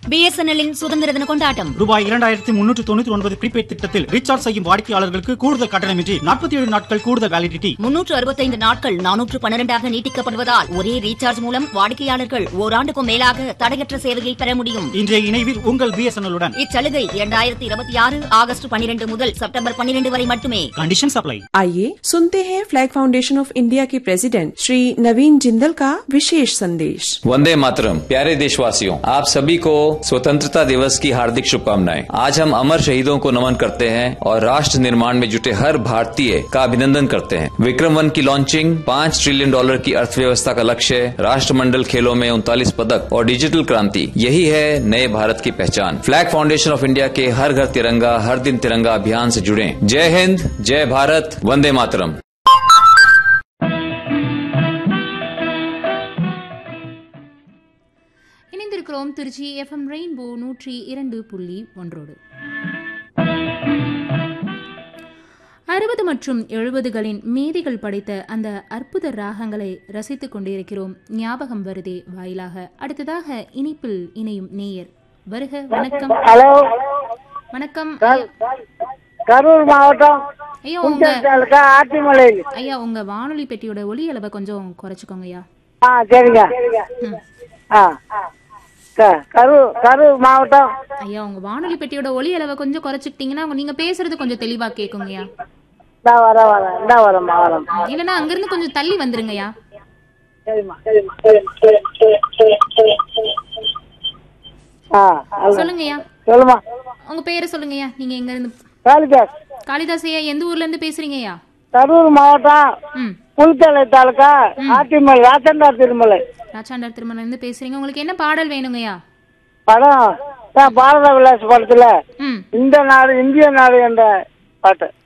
பிஎஸ்என்எல்லின் சுதந்திர தின கொண்டாட்டம் ரூபாய் இரண்டாயிரத்தி முன்னூற்று தொண்ணூற்றி ஒன்பது ப்ரீபெய்ட் திட்டத்தில் ரீசார்ஜ் செய்யும் வாடிக்கையாளர்களுக்கு கூடுதல் கட்டணமின்றி நாற்பத்தி ஏழு நாட்கள் கூடுதல் வேலிடிட்டி முன்னூற்று அறுபத்தைந்து நாட்கள் நானூற்று பன்னிரண்டாக நீட்டிக்கப்படுவதால் ஒரே ரீசார்ஜ் மூலம் வாடிக்கையாளர்கள் ஓராண்டுக்கும் மேலாக தடையற்ற சேவையை பெற முடியும் இன்றைய இணைவில் உங்கள் பிஎஸ்என்எல் உடன் இச்சலுகை இரண்டாயிரத்தி இருபத்தி ஆறு ஆகஸ்ட் பனிரெண்டு முதல் செப்டம்பர் பன்னிரண்டு வரை மட்டுமே कंडीशन सप्लाई आइए सुनते हैं फ्लैग फाउंडेशन ऑफ इंडिया के प्रेसिडेंट श्री नवीन जिंदल का विशेष संदेश वंदे मातरम प्यारे देशवासियों आप सभी को स्वतंत्रता दिवस की हार्दिक शुभकामनाएं आज हम अमर शहीदों को नमन करते हैं और राष्ट्र निर्माण में जुटे हर भारतीय का अभिनंदन करते हैं विक्रम वन की लॉन्चिंग पाँच ट्रिलियन डॉलर की अर्थव्यवस्था का लक्ष्य राष्ट्रमंडल खेलों में उनतालीस पदक और डिजिटल क्रांति यही है नए भारत की पहचान फ्लैग फाउंडेशन ऑफ इंडिया के हर घर तिरंगा हर दिन तिरंगा अभियान से जुड़े जय हिंद जय भारत वंदे मातरम இணைந்திருக்கிறோம் திருச்சி எஃப்எம் ரெயின்போ நூற்றி இரண்டு புள்ளி ஒன்றோடு அறுபது மற்றும் எழுபதுகளின் மேதைகள் படைத்த அந்த அற்புத ராகங்களை ரசித்துக் கொண்டிருக்கிறோம் ஞாபகம் வருதே வாயிலாக அடுத்ததாக இனிப்பில் இணையும் நேயர் வருக வணக்கம் ஹலோ வணக்கம் கரூர் மாவட்டம் ஐயா உங்க குஞ்சல் தாலுக்கா ஆத்திமலை ஐயா உங்க வானொலி பெட்டியோட ஒலி அளவை கொஞ்சம் குறைச்சிக்கோங்க ஐயா ஆ சரிங்க ஆ க- கரூர் கரூர் மாவட்டம் ஐயா உங்க வானொலி பெட்டியோட ஒலி அளவை கொஞ்சம் குறைச்சிக்கிட்டீங்கன்னா நீங்க பேசுறது கொஞ்சம் தெளிவா கேட்குங்கய்யா இந்தா வர வரேன் இந்தா வரேம்மா வரேன் இல்லைன்னா அங்கிருந்து கொஞ்சம் தள்ளி வந்துருங்கய்யா சரிம்மா சரிம்மா சரிம்மா ஆ அது- சொல்லுங்கய்யா சொல்லுமா உங்க பேரை சொல்லுங்கய்யா நீங்க எங்க இருந்து காளிதாஸ் காளிதாஸ் ஐயா எந்த ஊர்ல இருந்து பேசுறீங்கய்யா கரூர் மாவட்டம் ம் புல்தலை தாலுக்கா ஆத்திமலை ராச்சண்டா திருமலை ராச்சாண்டார் திருமணம் இருந்து பேசுறீங்க உங்களுக்கு என்ன பாடல் வேணுங்கய்யா படம் தான் பாரத விலாஸ் படத்துல ம் இந்த நாடு இந்திய நாடு என்ற பாட்டு